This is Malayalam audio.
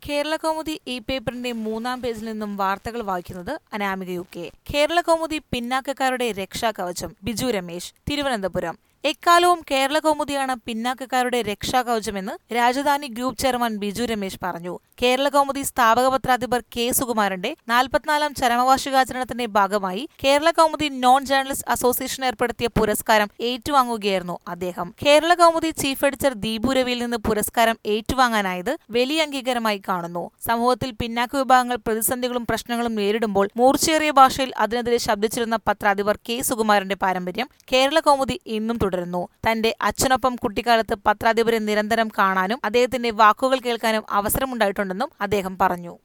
കേരള കൗമുദി ഇ പേപ്പറിന്റെ മൂന്നാം പേജിൽ നിന്നും വാർത്തകൾ വായിക്കുന്നത് അനാമിക യു കെ കേരള കൗമുദി പിന്നാക്കക്കാരുടെ രക്ഷാകവചം ബിജു രമേശ് തിരുവനന്തപുരം എക്കാലവും കേരള കൗമുദിയാണ് പിന്നാക്കക്കാരുടെ രക്ഷാകവചമെന്ന് രാജധാനി ഗ്രൂപ്പ് ചെയർമാൻ ബിജു രമേശ് പറഞ്ഞു കേരള കൗമുദി സ്ഥാപക പത്രാധിപർ കെ സുകുമാരന്റെ നാൽപ്പത്തിനാലാം ചരമവാർഷികാചരണത്തിന്റെ ഭാഗമായി Kerala Kaumudi non journalist association ഏർപ്പെടുത്തിയ പുരസ്കാരം ഏറ്റുവാങ്ങുകയായിരുന്നു അദ്ദേഹം കേരള കൗമുദി ചീഫ് എഡിറ്റർ ദീപു രവിയിൽ നിന്ന് പുരസ്കാരം ഏറ്റുവാങ്ങാനായത് വലിയ അംഗീകാരമായി കാണുന്നു സമൂഹത്തിൽ പിന്നാക്ക വിഭാഗങ്ങൾ പ്രതിസന്ധികളും പ്രശ്നങ്ങളും നേരിടുമ്പോൾ മൂർച്ചയേറിയ ഭാഷയിൽ അതിനെതിരെ ശബ്ദിച്ചിരുന്ന പത്രാധിപർ കെ സുകുമാരന്റെ പാരമ്പര്യം കേരള കൗമുദി ഇന്നും തുടരുന്നു തന്റെ അച്ഛനൊപ്പം കുട്ടിക്കാലത്ത് പത്രാധിപരെ നിരന്തരം കാണാനും അദ്ദേഹത്തിന്റെ വാക്കുകൾ കേൾക്കാനും അവസരമുണ്ടായിട്ടുണ്ടെന്നും അദ്ദേഹം പറഞ്ഞു